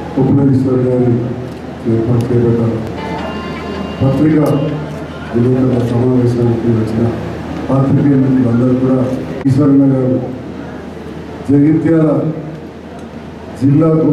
ఉపయోగిస్తారు గారి ఏర్పాటు చేయబడ్డ పత్రిక విలేకరుల సమావేశానికి వచ్చిన పాత్రికేయ మిత్రులందరూ కూడా ఈశ్వరన్న గారు జగిత్యాల జిల్లాకు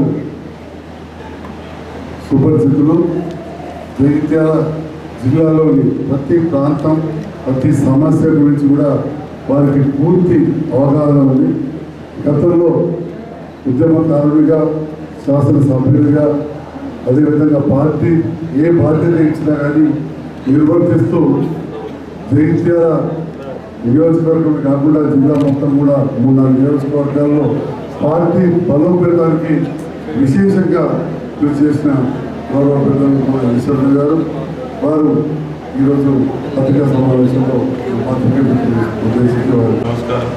సుపరిచితులు జగిత్యాల జిల్లాలోని ప్రతి ప్రాంతం ప్రతి సమస్య గురించి కూడా వారికి పూర్తి అవగాహన ఉంది గతంలో ఉద్యమకారుడిగా శాసనసభ్యుడిగా అదేవిధంగా పార్టీ ఏ బాధ్యత ఇచ్చినా కానీ నిర్వర్తిస్తూ జగిత్యాల నియోజకవర్గం కాకుండా జిల్లా మొత్తం కూడా మూడు నాలుగు నియోజకవర్గాల్లో పార్టీ బలోపేతానికి విశేషంగా కృషి చేసిన గౌరవ పెద్దలు మన ఈశ్వరుడు గారు వారు ఈరోజు పత్రికా సమావేశంలో పత్రిక ఉద్దేశించి వారు నమస్కారం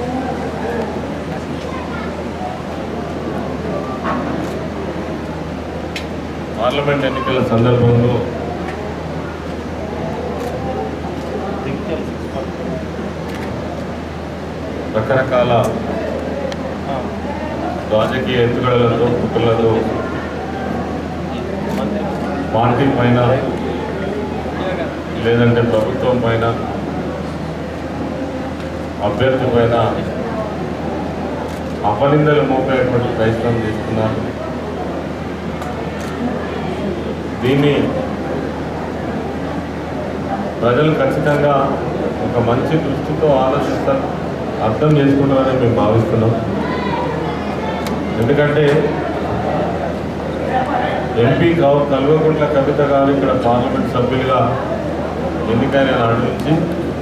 పార్లమెంట్ ఎన్నికల సందర్భంలో రకరకాల రాజకీయ ఎత్తుగడలతో కుట్రలతో పార్టీ పైన లేదంటే ప్రభుత్వం పైన అభ్యర్థి పైన అపనిందలు మోపేటువంటి ప్రయత్నం చేస్తున్నారు దీన్ని ప్రజలు ఖచ్చితంగా ఒక మంచి దృష్టితో ఆలోచిస్తారు అర్థం చేసుకుంటారని మేము భావిస్తున్నాం ఎందుకంటే ఎంపీ కవ కల్వకుంట్ల కవిత గారు ఇక్కడ పార్లమెంట్ సభ్యులుగా ఎన్నికైన నాటి నుంచి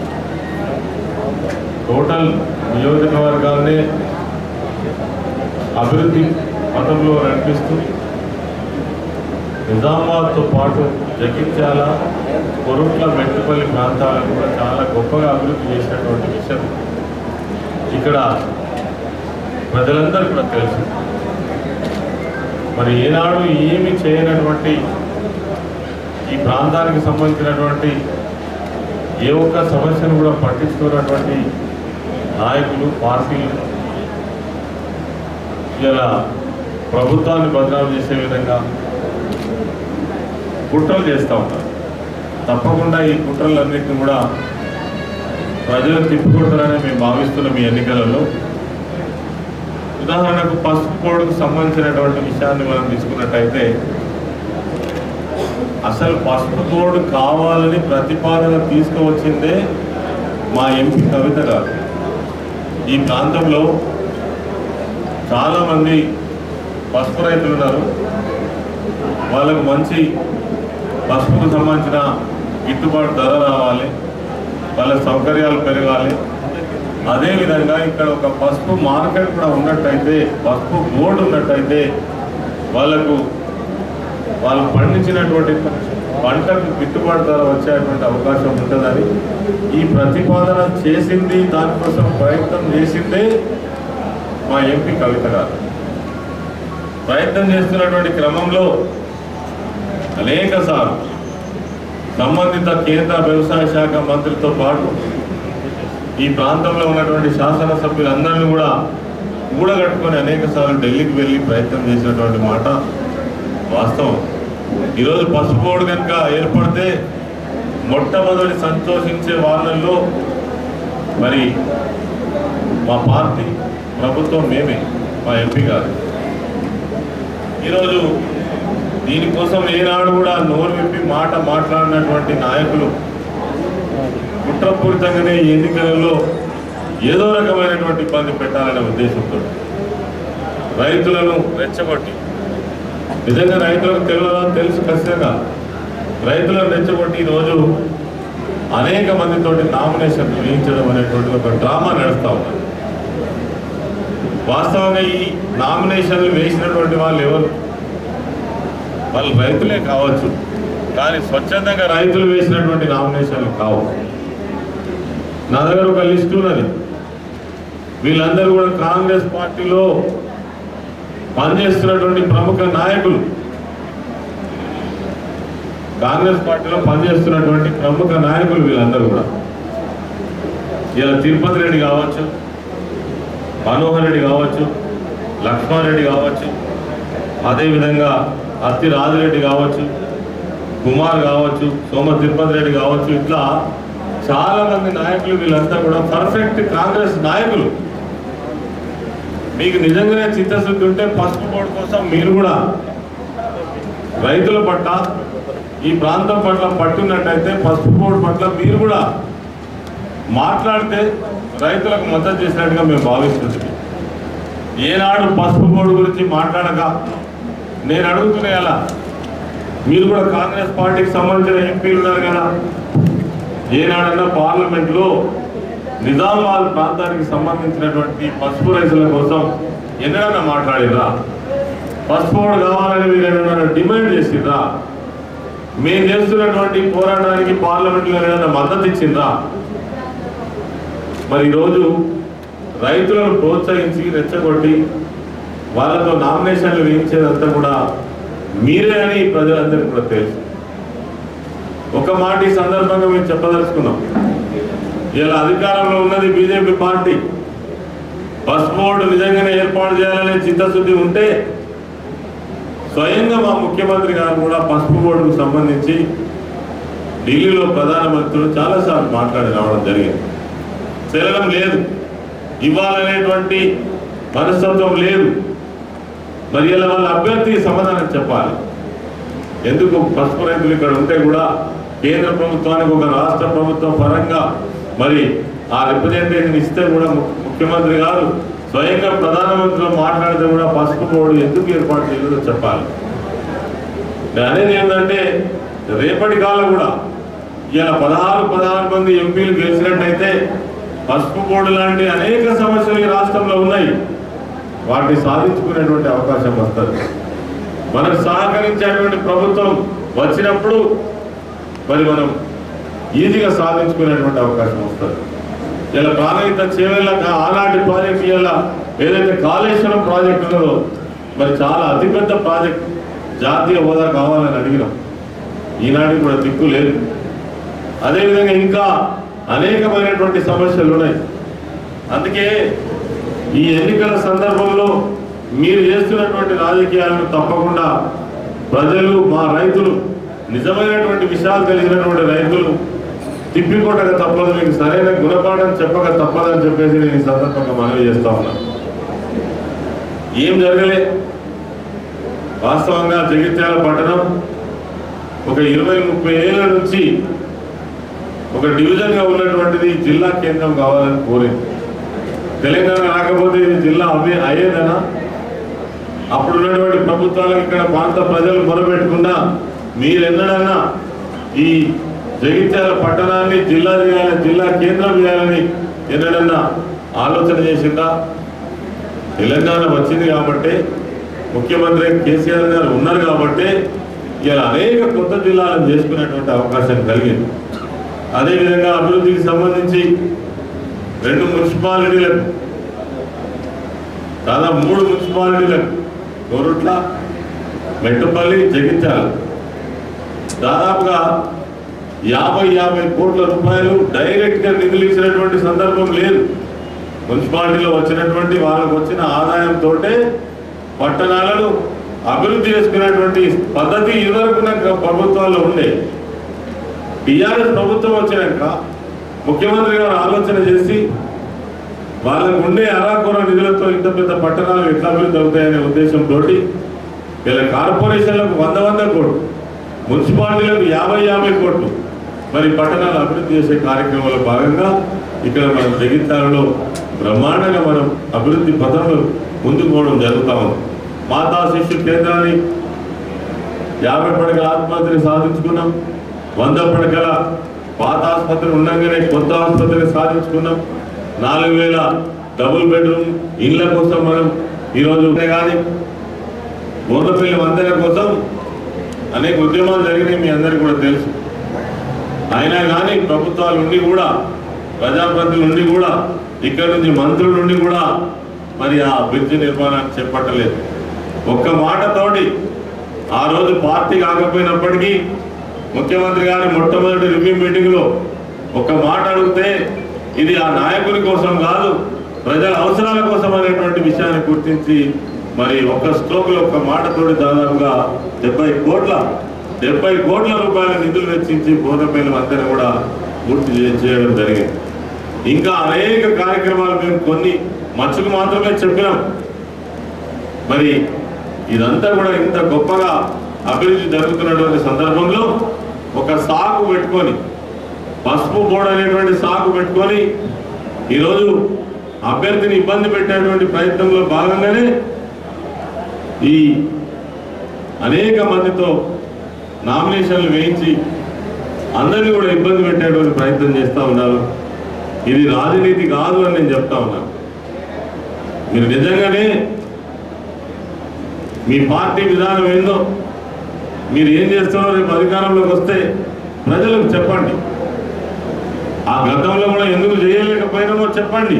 టోటల్ నియోజకవర్గాన్ని అభివృద్ధి పథంలో నడిపిస్తూ నిజామాబాద్తో పాటు జగిత్యాల కొరుట్ల మెట్టుపల్లి ప్రాంతాలను కూడా చాలా గొప్పగా అభివృద్ధి చేసినటువంటి విషయం ఇక్కడ ప్రజలందరూ కూడా తెలుసు మరి ఏనాడు ఏమి చేయనటువంటి ఈ ప్రాంతానికి సంబంధించినటువంటి ఏ ఒక్క సమస్యను కూడా పట్టించుకున్నటువంటి నాయకులు పార్టీలు ఇలా ప్రభుత్వాన్ని బదనాలు చేసే విధంగా కుట్రలు చేస్తూ ఉంటారు తప్పకుండా ఈ కుట్రలన్నింటినీ కూడా ప్రజలు తిప్పుకుంటారని మేము భావిస్తున్నాం ఈ ఎన్నికలలో ఉదాహరణకు పసుపు కోడ్కు సంబంధించినటువంటి విషయాన్ని మనం తీసుకున్నట్టయితే అసలు పసుపు కోడ్ కావాలని ప్రతిపాదన తీసుకువచ్చిందే మా ఎంపీ కవిత గారు ఈ ప్రాంతంలో చాలామంది పసుపు రైతులు ఉన్నారు వాళ్ళకు మంచి పసుపుకు సంబంధించిన గిట్టుబాటు ధర రావాలి వాళ్ళ సౌకర్యాలు పెరగాలి అదేవిధంగా ఇక్కడ ఒక పసుపు మార్కెట్ కూడా ఉన్నట్టయితే పసుపు బోర్డు ఉన్నట్టయితే వాళ్ళకు వాళ్ళు పండించినటువంటి పంటకు గిట్టుబాటు ధర వచ్చేటువంటి అవకాశం ఉంటుందని ఈ ప్రతిపాదన చేసింది దానికోసం ప్రయత్నం చేసిందే మా ఎంపీ కవిత గారు ప్రయత్నం చేస్తున్నటువంటి క్రమంలో అనేక సార్లు సంబంధిత కేంద్ర వ్యవసాయ శాఖ మంత్రితో పాటు ఈ ప్రాంతంలో ఉన్నటువంటి శాసనసభ్యులందరినీ కూడా కూడగట్టుకొని అనేక సార్లు ఢిల్లీకి వెళ్ళి ప్రయత్నం చేసినటువంటి మాట వాస్తవం ఈరోజు పసుపు బోర్డు కనుక ఏర్పడితే మొట్టమొదటి సంతోషించే వాళ్ళల్లో మరి మా పార్టీ ప్రభుత్వం మేమే మా ఎంపీ గారు ఈరోజు దీనికోసం ఏనాడు కూడా నోరు విప్పి మాట మాట్లాడినటువంటి నాయకులు కుట్రపూరితంగానే ఈ ఎన్నికలలో ఏదో రకమైనటువంటి ఇబ్బంది పెట్టాలనే ఉద్దేశంతో రైతులను రెచ్చగొట్టి నిజంగా రైతులకు తెలియదా తెలుసు ఖచ్చితంగా రైతులను రెచ్చగొట్టి ఈరోజు అనేక మందితోటి నామినేషన్ వేయించడం అనేటువంటి ఒక డ్రామా నడుస్తూ ఉన్నది వాస్తవంగా ఈ నామినేషన్లు వేసినటువంటి వాళ్ళు ఎవరు వాళ్ళు రైతులే కావచ్చు కానీ స్వచ్ఛందంగా రైతులు వేసినటువంటి నామినేషన్లు కావు నా దగ్గర ఒక లిస్ట్ ఉన్నది వీళ్ళందరూ కూడా కాంగ్రెస్ పార్టీలో పనిచేస్తున్నటువంటి ప్రముఖ నాయకులు కాంగ్రెస్ పార్టీలో పనిచేస్తున్నటువంటి ప్రముఖ నాయకులు వీళ్ళందరూ కూడా ఇలా తిరుపతి రెడ్డి కావచ్చు మనోహర్ రెడ్డి కావచ్చు లక్ష్మారెడ్డి కావచ్చు అదేవిధంగా అత్తి రాజిరెడ్డి కావచ్చు కుమార్ కావచ్చు సోమ తిరుపతి రెడ్డి కావచ్చు ఇట్లా చాలా మంది నాయకులు వీళ్ళంతా కూడా పర్ఫెక్ట్ కాంగ్రెస్ నాయకులు మీకు నిజంగానే చిత్తశుద్ధి ఉంటే పసుపు బోర్డు కోసం మీరు కూడా రైతుల పట్ల ఈ ప్రాంతం పట్ల పట్టున్నట్టయితే పసుపు బోర్డు పట్ల మీరు కూడా మాట్లాడితే రైతులకు మద్దతు చేసినట్టుగా మేము భావిస్తుంది ఏనాడు పసుపు బోర్డు గురించి మాట్లాడక నేను అడుగుతున్నా అలా మీరు కూడా కాంగ్రెస్ పార్టీకి సంబంధించిన ఎంపీలు ఉన్నారు కదా ఏనాడన్నా పార్లమెంట్లో నిజామాబాద్ ప్రాంతానికి సంబంధించినటువంటి పసుపు రైతుల కోసం ఎన్నడన్నా మాట్లాడిరా పసుపు బోర్డు కావాలని మీరు ఏమైనా డిమాండ్ చేసిండ్రా మేము చేస్తున్నటువంటి పోరాటానికి పార్లమెంట్లో ఏదైనా మద్దతు ఇచ్చిండ్రా మరి ఈరోజు రైతులను ప్రోత్సహించి రెచ్చగొట్టి వాళ్ళతో నామినేషన్లు వేయించేదంతా కూడా మీరే అని ప్రజలందరికీ కూడా తెలుసు ఒక మాట ఈ సందర్భంగా మేము చెప్పదలుచుకున్నాం ఇలా అధికారంలో ఉన్నది బీజేపీ పార్టీ బస్ బోర్డు నిజంగానే ఏర్పాటు చేయాలనే చిత్తశుద్ధి ఉంటే స్వయంగా మా ముఖ్యమంత్రి గారు కూడా పసుపు బోర్డుకు సంబంధించి ఢిల్లీలో ప్రధానమంత్రులు చాలాసార్లు మాట్లాడి రావడం జరిగింది చెల్లడం లేదు ఇవ్వాలనేటువంటి మనస్తత్వం లేదు మరి ఇలా వాళ్ళ అభ్యర్థికి సమాధానం చెప్పాలి ఎందుకు పసుపు రైతులు ఇక్కడ ఉంటే కూడా కేంద్ర ప్రభుత్వానికి ఒక రాష్ట్ర ప్రభుత్వం పరంగా మరి ఆ రిప్రజెంటేషన్ ఇస్తే కూడా ము- ముఖ్యమంత్రి గారు స్వయంగా ప్రధానమంత్రితో మాట్లాడితే కూడా పసుపు బోర్డు ఎందుకు ఏర్పాటు చేయలేదో చెప్పాలి నేను అనేది ఏంటంటే రేపటి కాలం కూడా ఇలా పదహారు పదహారు మంది ఎంపీలు గెలిచినట్టయితే పసుపు బోర్డు లాంటి అనేక సమస్యలు ఈ రాష్ట్రంలో ఉన్నాయి వాటిని సాధించుకునేటువంటి అవకాశం వస్తుంది మనకు సహకరించేటువంటి ప్రభుత్వం వచ్చినప్పుడు మరి మనం ఈజీగా సాధించుకునేటువంటి అవకాశం వస్తుంది ఇలా ప్రాణహిత చేవేళ్ళక ఆనాటి ప్రాజెక్ట్ ఇలా ఏదైతే కాళేశ్వరం ప్రాజెక్ట్ ఉన్నదో మరి చాలా అతిపెద్ద ప్రాజెక్ట్ జాతీయ హోదా కావాలని అడిగినాం ఈనాటికి కూడా దిక్కు లేదు అదేవిధంగా ఇంకా అనేకమైనటువంటి సమస్యలు ఉన్నాయి అందుకే ఈ ఎన్నికల సందర్భంలో మీరు చేస్తున్నటువంటి రాజకీయాలను తప్పకుండా ప్రజలు మా రైతులు నిజమైనటువంటి విషయాలు తెలిసినటువంటి రైతులు తిప్పికొట్టక తప్పదు మీకు సరైన గుణపాఠం చెప్పక తప్పదని చెప్పేసి నేను ఈ సందర్భంగా మనవి చేస్తా ఉన్నా ఏం జరగలే వాస్తవంగా జగిత్యాల పట్టణం ఒక ఇరవై ముప్పై ఏళ్ళ నుంచి ఒక డివిజన్గా ఉన్నటువంటిది జిల్లా కేంద్రం కావాలని కోరింది తెలంగాణ రాకపోతే ఇది జిల్లా అవే అయ్యేదనా అప్పుడు ఉన్నటువంటి ప్రభుత్వాలకు ఇక్కడ ప్రాంత ప్రజలు మొరబెట్టుకున్నా మీరెన్నడన్నా ఈ జగిత్యాల పట్టణాన్ని జిల్లా చేయాలని జిల్లా కేంద్రం చేయాలని ఎన్నడన్నా ఆలోచన చేసిందా తెలంగాణ వచ్చింది కాబట్టి ముఖ్యమంత్రి కేసీఆర్ గారు ఉన్నారు కాబట్టి ఇలా అనేక కొత్త జిల్లాలను చేసుకునేటువంటి అవకాశం కలిగింది అదేవిధంగా అభివృద్ధికి సంబంధించి రెండు మున్సిపాలిటీలకు దాదాపు మూడు మున్సిపాలిటీలకు గోరుట్ల మెట్టుపల్లి జగిత్యాల దాదాపుగా యాభై యాభై కోట్ల రూపాయలు డైరెక్ట్ గా నిధులు ఇచ్చినటువంటి సందర్భం లేదు మున్సిపాలిటీలో వచ్చినటువంటి వాళ్ళకు వచ్చిన ఆదాయంతో పట్టణాలను అభివృద్ధి చేసుకునేటువంటి పద్ధతి ఇదివరకున్న ప్రభుత్వాల్లో ఉండే టీఆర్ఎస్ ప్రభుత్వం వచ్చినాక ముఖ్యమంత్రి గారు ఆలోచన చేసి వాళ్ళకు ఉండే అరాకొర నిధులతో ఇంత పెద్ద పట్టణాలు ఎట్లా అభివృద్ధి అవుతాయనే ఉద్దేశంతో ఇలా కార్పొరేషన్లకు వంద వంద కోట్లు మున్సిపాలిటీలకు యాభై యాభై కోట్లు మరి పట్టణాలు అభివృద్ధి చేసే కార్యక్రమంలో భాగంగా ఇక్కడ మనం జగిత్యాలలో బ్రహ్మాండంగా మనం అభివృద్ధి పథంలో ముందుకు పోవడం జరుగుతా ఉంది మాతా శిశు కేంద్రాన్ని యాభై పడకల ఆసుపత్రిని సాధించుకున్నాం వంద పడకల పాత ఆసుపత్రి ఉండగానే కొత్త ఆసుపత్రిని సాధించుకున్నాం నాలుగు వేల డబుల్ బెడ్రూమ్ ఇళ్ల కోసం మనం ఈరోజు కానీ గోడపల్లి వందల కోసం అనేక ఉద్యమాలు జరిగినాయి మీ అందరికీ కూడా తెలుసు అయినా కానీ ప్రభుత్వాల నుండి కూడా ప్రజాప్రతినిధుల నుండి కూడా ఇక్కడ నుంచి మంత్రుల నుండి కూడా మరి ఆ బ్రిడ్జి నిర్మాణాన్ని చేపట్టలేదు ఒక్క మాటతోటి ఆ రోజు పార్టీ కాకపోయినప్పటికీ ముఖ్యమంత్రి గారి మొట్టమొదటి రివ్యూ మీటింగ్లో ఒక మాట అడిగితే ఇది ఆ నాయకుని కోసం కాదు ప్రజల అవసరాల కోసం అనేటువంటి విషయాన్ని గుర్తించి మరి ఒక్క స్ట్రోక్ లో ఒక్క మాటతోటి దాదాపుగా డెబ్బై కోట్ల డెబ్బై కోట్ల రూపాయల నిధులు వెచ్చించి బోధపల్లి వంతెన కూడా పూర్తి చే- చేయడం జరిగింది ఇంకా అనేక కార్యక్రమాలు మేము కొన్ని మచ్చుకు మాత్రమే చెప్పినాం మరి ఇదంతా కూడా ఇంత గొప్పగా అభివృద్ధి జరుగుతున్నటువంటి సందర్భంలో ఒక సాకు పెట్టుకొని పసుపు బోర్డు అనేటువంటి సాకు పెట్టుకొని ఈరోజు అభ్యర్థిని ఇబ్బంది పెట్టేటువంటి ప్రయత్నంలో భాగంగానే ఈ అనేక మందితో నామినేషన్లు వేయించి అందరినీ కూడా ఇబ్బంది పెట్టేటువంటి ప్రయత్నం చేస్తూ ఉన్నారు ఇది రాజనీతి కాదు అని నేను చెప్తా ఉన్నాను మీరు నిజంగానే మీ పార్టీ విధానం ఏందో మీరు ఏం చేస్తున్నారో రేపు అధికారంలోకి వస్తే ప్రజలకు చెప్పండి ఆ గతంలో కూడా ఎందుకు చేయలేకపోయినామో చెప్పండి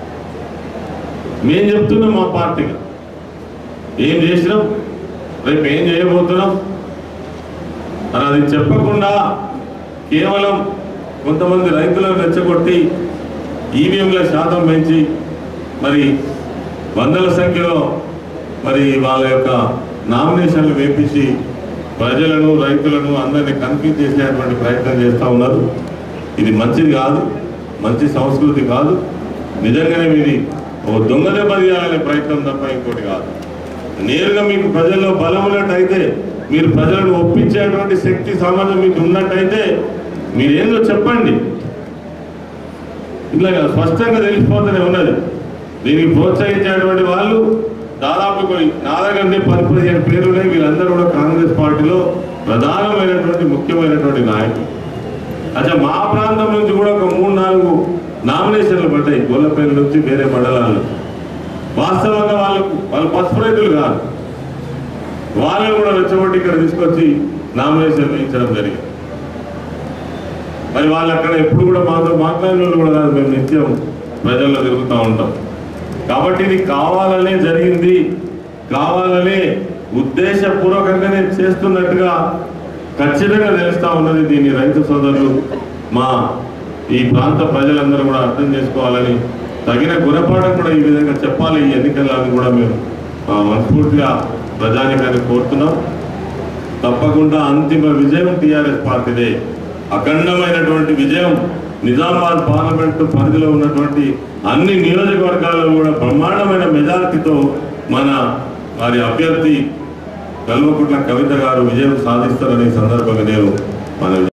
మేము చెప్తున్నాం మా పార్టీగా ఏం చేసినాం రేపు ఏం చేయబోతున్నాం అని అది చెప్పకుండా కేవలం కొంతమంది రైతులను రెచ్చగొట్టి ఈవీఎంల శాతం పెంచి మరి వందల సంఖ్యలో మరి వాళ్ళ యొక్క నామినేషన్లు వేపించి ప్రజలను రైతులను అందరినీ కన్ఫ్యూజ్ చేసేటువంటి ప్రయత్నం చేస్తూ ఉన్నారు ఇది మంచిది కాదు మంచి సంస్కృతి కాదు నిజంగానే మీది ఓ దొంగ దెబ్బ తీయాలనే ప్రయత్నం తప్ప ఇంకోటి కాదు నేరుగా మీకు ప్రజల్లో బలం ఉన్నట్టయితే మీరు ప్రజలను ఒప్పించేటువంటి శక్తి సామర్థ్యం మీకు ఉన్నట్టయితే మీరేందో చెప్పండి ఇట్లా స్పష్టంగా తెలిసిపోతూనే ఉన్నది దీనికి ప్రోత్సహించేటువంటి వాళ్ళు దాదాపు కొన్ని నా దగ్గరనే పది పదిహేను పేర్లు ఉన్నాయి వీళ్ళందరూ కూడా కాంగ్రెస్ పార్టీలో ప్రధానమైనటువంటి ముఖ్యమైనటువంటి నాయకులు అచ్చా మా ప్రాంతం నుంచి కూడా ఒక మూడు నాలుగు నామినేషన్లు పడ్డాయి గొల్లపల్లి నుంచి వేరే మండలాల నుంచి వాస్తవంగా వాళ్ళకు వాళ్ళు పసుపు రైతులు కాదు వాళ్ళని కూడా రెచ్చగొట్టి ఇక్కడ తీసుకొచ్చి నామినేషన్ వేయించడం జరిగింది మరి వాళ్ళు అక్కడ ఎప్పుడు కూడా మాతో మాట్లాడిన వాళ్ళు కూడా కాదు మేము నిత్యం ప్రజల్లో తిరుగుతూ ఉంటాం కాబట్టి ఇది కావాలనే జరిగింది కావాలనే ఉద్దేశపూర్వకంగానే చేస్తున్నట్టుగా ఖచ్చితంగా తెలుస్తా ఉన్నది దీన్ని రైతు సోదరులు మా ఈ ప్రాంత ప్రజలందరూ కూడా అర్థం చేసుకోవాలని తగిన గుణపాఠం కూడా ఈ విధంగా చెప్పాలి ఈ ఎన్నికలని కూడా మేము ఆ, మనస్ఫూర్తిగా ప్రజానికాన్ని కోరుతున్నాం తప్పకుండా అంతిమ విజయం టిఆర్ఎస్ పార్టీదే అఖండమైనటువంటి విజయం నిజామాబాద్ పార్లమెంట్ పరిధిలో ఉన్నటువంటి అన్ని నియోజకవర్గాల్లో కూడా బ్రహ్మాండమైన మెజారిటీతో మన వారి అభ్యర్థి కల్వకుంట్ల కవిత గారు విజయం సాధిస్తారని ఈ సందర్భంగా నేను మన